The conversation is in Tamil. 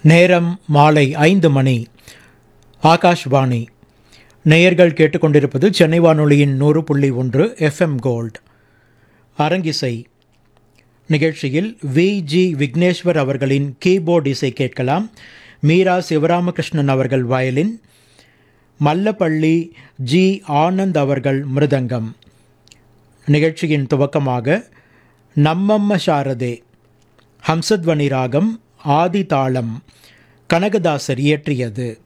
நேரம் மாலை ஐந்து மணி ஆகாஷ்வாணி நேயர்கள் கேட்டுக்கொண்டிருப்பது சென்னை வானொலியின் நூறு புள்ளி ஒன்று எஃப்எம் கோல்ட் அரங்கிசை நிகழ்ச்சியில் வி ஜி விக்னேஸ்வர் அவர்களின் கீபோர்ட் இசை கேட்கலாம் மீரா சிவராமகிருஷ்ணன் அவர்கள் வயலின் மல்லப்பள்ளி ஜி ஆனந்த் அவர்கள் மிருதங்கம் நிகழ்ச்சியின் துவக்கமாக நம்மம்ம சாரதே ஹம்சத்வனி ராகம் ஆதி தாளம் கனகதாசர் இயற்றியது